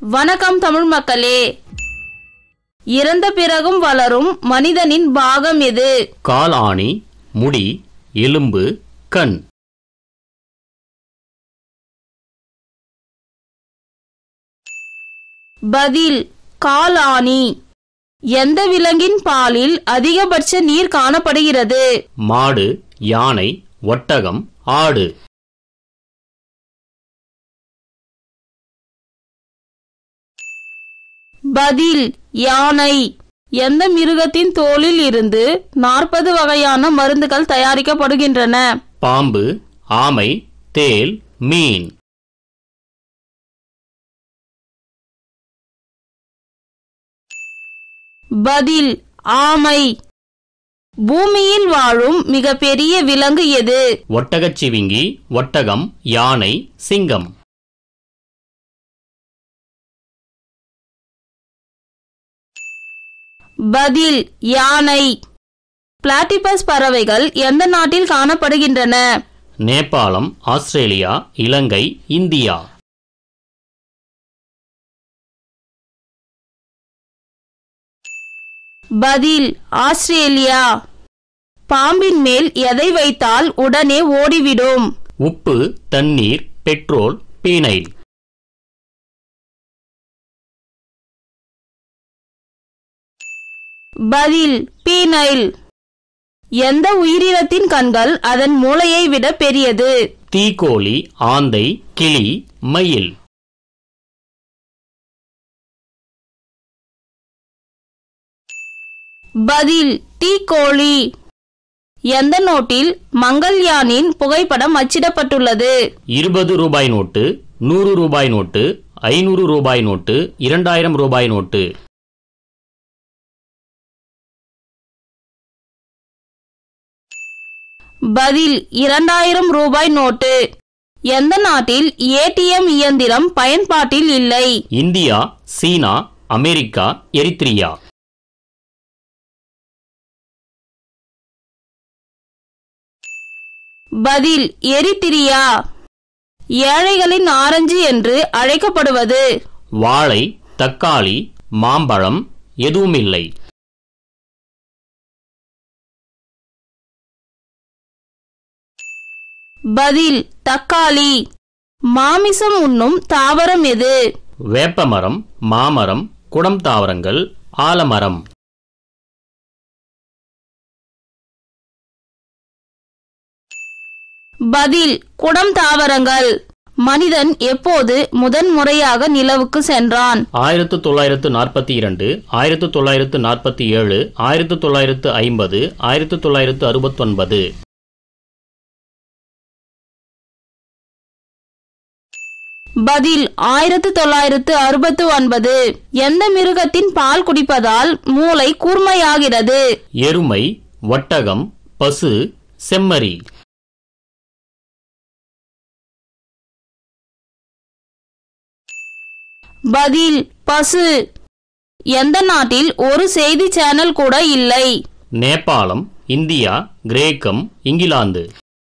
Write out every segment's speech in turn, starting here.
வணக்கம் தமிழ் மக்களே இறந்த பிறகும் வளரும் மனிதனின் பாகம் எது கால் ஆணி முடி எலும்பு கண் பதில் கால் ஆணி எந்த விலங்கின் பாலில் அதிகபட்ச நீர் காணப்படுகிறது மாடு யானை ஒட்டகம் ஆடு பதில் யானை எந்த மிருகத்தின் தோலில் இருந்து நாற்பது வகையான மருந்துகள் தயாரிக்கப்படுகின்றன பாம்பு ஆமை தேல் மீன் பதில் ஆமை பூமியில் வாழும் மிகப்பெரிய விலங்கு எது ஒட்டகச்சிவிங்கி ஒட்டகம் யானை சிங்கம் பதில் யானை பிளாட்டிபஸ் பறவைகள் எந்த நாட்டில் காணப்படுகின்றன நேபாளம் ஆஸ்திரேலியா இலங்கை இந்தியா பதில் ஆஸ்திரேலியா பாம்பின் மேல் எதை வைத்தால் உடனே ஓடிவிடும் உப்பு தண்ணீர் பெட்ரோல் பீனைல் பதில் பீனைல் எந்த உயிரினத்தின் கண்கள் அதன் மூளையை விட பெரியது தீக்கோழி ஆந்தை கிளி மயில் பதில் தீக்கோழி எந்த நோட்டில் மங்கள்யானின் புகைப்படம் அச்சிடப்பட்டுள்ளது இருபது ரூபாய் நோட்டு நூறு ரூபாய் நோட்டு ஐநூறு ரூபாய் நோட்டு இரண்டாயிரம் ரூபாய் நோட்டு பதில் இரண்டாயிரம் ரூபாய் நோட்டு எந்த நாட்டில் ஏடிஎம் இயந்திரம் பயன்பாட்டில் இல்லை இந்தியா சீனா அமெரிக்கா எரித்ரியா பதில் எரித்திரியா ஏழைகளின் ஆரஞ்சு என்று அழைக்கப்படுவது வாழை தக்காளி மாம்பழம் எதுவுமில்லை பதில் தக்காளி மாமிசம் உண்ணும் தாவரம் எது வேப்பமரம் மாமரம் குடம் தாவரங்கள் ஆலமரம் பதில் குடம் தாவரங்கள் மனிதன் எப்போது முதன் முறையாக நிலவுக்கு சென்றான் ஆயிரத்து தொள்ளாயிரத்து நாற்பத்தி இரண்டு ஆயிரத்து தொள்ளாயிரத்து நாற்பத்தி ஏழு ஆயிரத்து தொள்ளாயிரத்து ஐம்பது ஆயிரத்து தொள்ளாயிரத்து அறுபத்தொன்பது பதில் ஆயிரத்து தொள்ளாயிரத்து அறுபத்து ஒன்பது எந்த மிருகத்தின் பால் குடிப்பதால் மூளை கூர்மையாகிறது எருமை ஒட்டகம் பசு செம்மறி பதில் பசு எந்த நாட்டில் ஒரு செய்தி சேனல் கூட இல்லை நேபாளம் இந்தியா கிரேக்கம் இங்கிலாந்து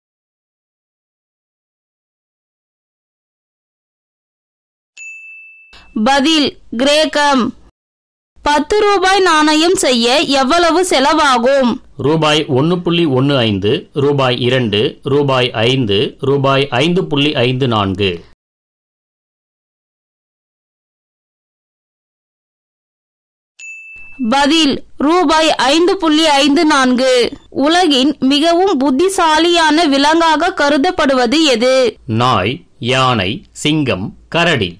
பதில் கிரேக்கம் பத்து ரூபாய் நாணயம் செய்ய எவ்வளவு செலவாகும் ரூபாய் ஒன்று புள்ளி ஒன்று ஐந்து ரூபாய் இரண்டு ரூபாய் ஐந்து ரூபாய் ஐந்து புள்ளி ஐந்து நான்கு பதில் ரூபாய் ஐந்து புள்ளி ஐந்து நான்கு உலகின் மிகவும் புத்திசாலியான விலங்காக கருதப்படுவது எது நாய் யானை சிங்கம் கரடி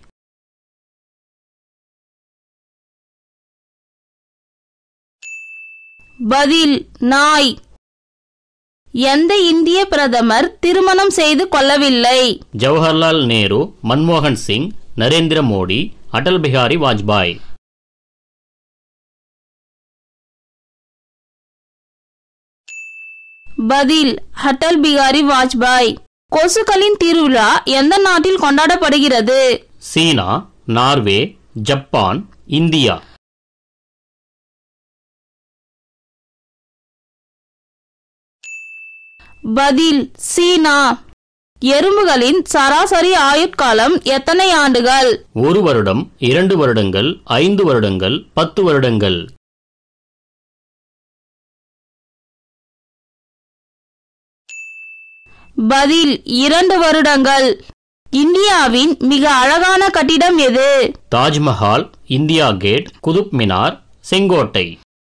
பதில் நாய் எந்த இந்திய பிரதமர் திருமணம் செய்து கொள்ளவில்லை ஜவஹர்லால் நேரு மன்மோகன் சிங் நரேந்திர மோடி அடல் பிகாரி வாஜ்பாய் பதில் அடல் பிகாரி வாஜ்பாய் கொசுக்களின் திருவிழா எந்த நாட்டில் கொண்டாடப்படுகிறது சீனா நார்வே ஜப்பான் இந்தியா பதில் சீனா எறும்புகளின் சராசரி ஆயுட்காலம் எத்தனை ஆண்டுகள் ஒரு வருடம் இரண்டு வருடங்கள் ஐந்து வருடங்கள் பத்து வருடங்கள் பதில் இரண்டு வருடங்கள் இந்தியாவின் மிக அழகான கட்டிடம் எது தாஜ்மஹால் இந்தியா கேட் குதுப் மினார் செங்கோட்டை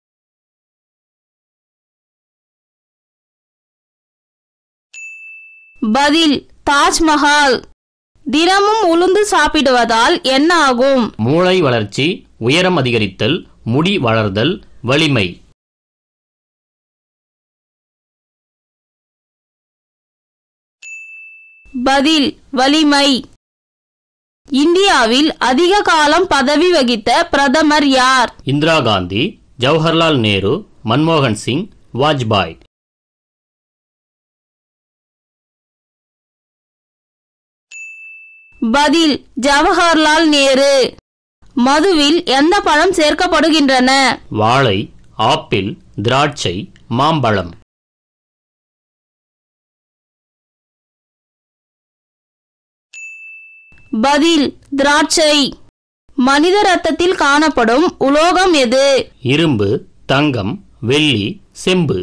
பதில் தாஜ்மஹால் தினமும் உளுந்து சாப்பிடுவதால் என்ன ஆகும் மூளை வளர்ச்சி உயரம் அதிகரித்தல் முடி வளர்தல் வலிமை பதில் வலிமை இந்தியாவில் அதிக காலம் பதவி வகித்த பிரதமர் யார் இந்திரா காந்தி ஜவஹர்லால் நேரு மன்மோகன் சிங் வாஜ்பாய் பதில் ஜவஹர்லால் நேரு மதுவில் எந்த பழம் சேர்க்கப்படுகின்றன வாழை ஆப்பிள் திராட்சை மாம்பழம் பதில் திராட்சை மனித ரத்தத்தில் காணப்படும் உலோகம் எது இரும்பு தங்கம் வெள்ளி செம்பு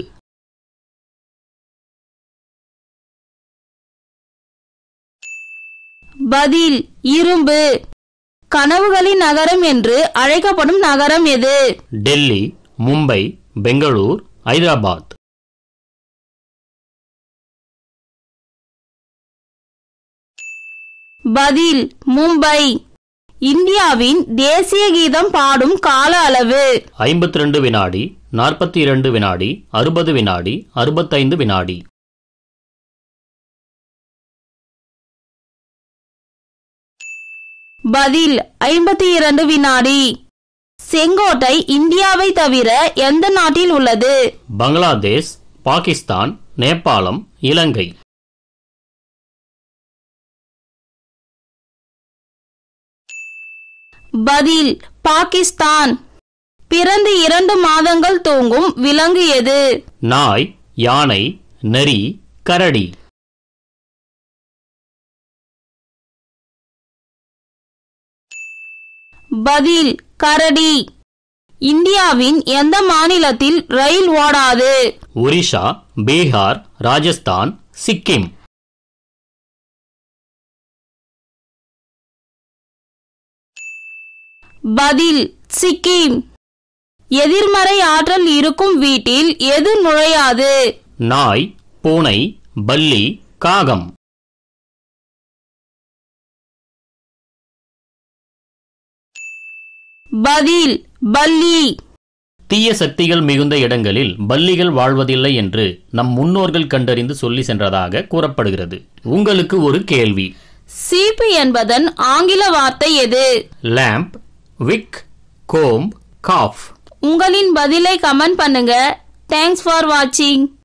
பதில் இரும்பு கனவுகளின் நகரம் என்று அழைக்கப்படும் நகரம் எது டெல்லி மும்பை பெங்களூர் ஐதராபாத் பதில் மும்பை இந்தியாவின் தேசிய கீதம் பாடும் கால அளவு ஐம்பத்தி ரெண்டு வினாடி நாற்பத்தி இரண்டு வினாடி அறுபது வினாடி அறுபத்தைந்து வினாடி பதில் ஐம்பத்தி இரண்டு வினாடி செங்கோட்டை இந்தியாவை தவிர எந்த நாட்டில் உள்ளது பங்களாதேஷ் பாகிஸ்தான் நேபாளம் இலங்கை பதில் பாகிஸ்தான் பிறந்து இரண்டு மாதங்கள் தூங்கும் விலங்கு எது நாய் யானை நரி கரடி பதில் கரடி இந்தியாவின் எந்த மாநிலத்தில் ரயில் ஓடாது ஒரிஷா பீகார் ராஜஸ்தான் சிக்கிம் பதில் சிக்கிம் எதிர்மறை ஆற்றல் இருக்கும் வீட்டில் எது நுழையாது நாய் பூனை பல்லி காகம் பதில் பல்லி தீய சக்திகள் மிகுந்த இடங்களில் பல்லிகள் வாழ்வதில்லை என்று நம் முன்னோர்கள் கண்டறிந்து சொல்லி சென்றதாக கூறப்படுகிறது உங்களுக்கு ஒரு கேள்வி சீப்பு என்பதன் ஆங்கில வார்த்தை எது லேம்ப் விக் கோம்ப் காஃப் உங்களின் பதிலை கமெண்ட் பண்ணுங்க தேங்க்ஸ் ஃபார் வாட்சிங்